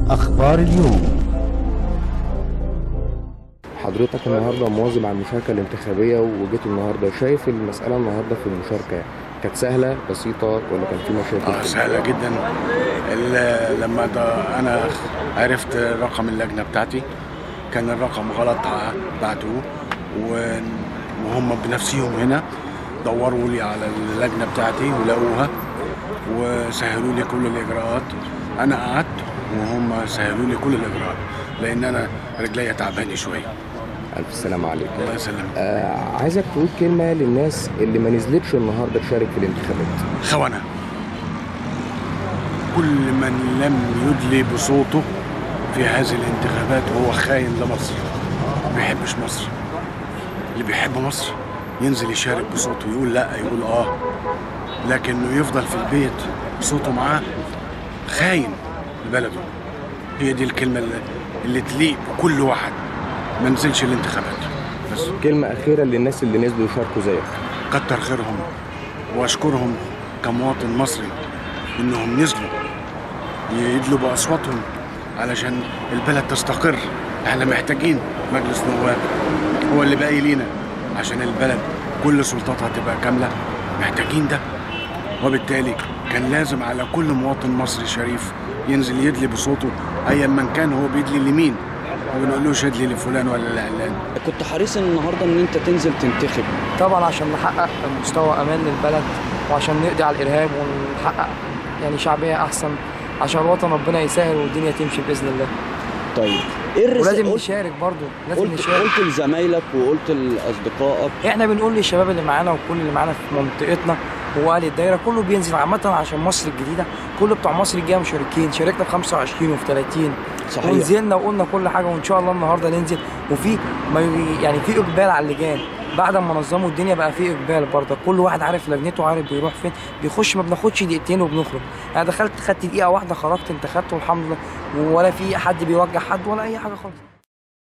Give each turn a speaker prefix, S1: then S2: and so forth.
S1: أخبار اليوم
S2: حضرتك النهارده مواظب على المشاركه الانتخابيه وجيت النهارده شايف المساله النهارده في المشاركه كانت سهله بسيطه ولا كان في مشاكل؟
S3: اه سهله جدا ال- لما ده انا عرفت رقم اللجنه بتاعتي كان الرقم غلط ع- بعتوه و- وهم بنفسهم هنا دوروا لي على اللجنه بتاعتي ولقوها وسهلوا لي كل الاجراءات انا قعدت وهم سهلوا لي كل الاجراءات لان انا رجليا تعبانه شويه
S2: الف سلام عليك
S3: الله يسلمك
S2: آه عايزك تقول كلمه للناس اللي ما نزلتش النهارده تشارك في الانتخابات
S3: خونة كل من لم يدلي بصوته في هذه الانتخابات هو خاين لمصر ما بيحبش مصر اللي بيحب مصر ينزل يشارك بصوته يقول لا يقول اه لكنه يفضل في البيت صوته معاه خاين لبلده هي دي الكلمة اللي, اللي تليق بكل واحد ما نزلش الانتخابات بس
S2: كلمه اخيره للناس اللي نزلوا يشاركوا زيك
S3: كتر خيرهم واشكرهم كمواطن مصري انهم نزلوا يدلوا باصواتهم علشان البلد تستقر احنا محتاجين مجلس نواب هو اللي باقي لينا عشان البلد كل سلطاتها تبقى كامله محتاجين ده وبالتالي كان لازم على كل مواطن مصري شريف ينزل يدلي بصوته ايا من كان هو بيدلي لمين ما بنقولوش ادلي لفلان ولا لعلان
S4: كنت حريص النهارده ان انت تنزل تنتخب
S5: طبعا عشان نحقق مستوى امان للبلد وعشان نقضي على الارهاب ونحقق يعني شعبيه احسن عشان الوطن ربنا يسهل والدنيا تمشي باذن الله
S4: طيب ايه الرسالة
S5: ولازم
S4: قلت,
S5: نشارك برضو لازم
S4: قلت,
S5: نشارك
S4: قلت لزمايلك وقلت لاصدقائك
S5: احنا بنقول للشباب اللي معانا وكل اللي معانا في منطقتنا واهل الدايره كله بينزل عامه عشان مصر الجديده كل بتوع مصر الجايه مشاركين شاركنا في 25 وفي 30
S4: صحيح.
S5: ونزلنا وقلنا كل حاجه وان شاء الله النهارده ننزل وفي ما ي- يعني في اقبال على اللجان بعد ما نظموا الدنيا بقى في اقبال برضه كل واحد عارف لجنته عارف بيروح فين بيخش ما بناخدش دقيقتين وبنخرج انا دخلت خدت دقيقه واحده خرجت انتخبت والحمد لله ولا في حد بيوجه حد ولا اي حاجه خالص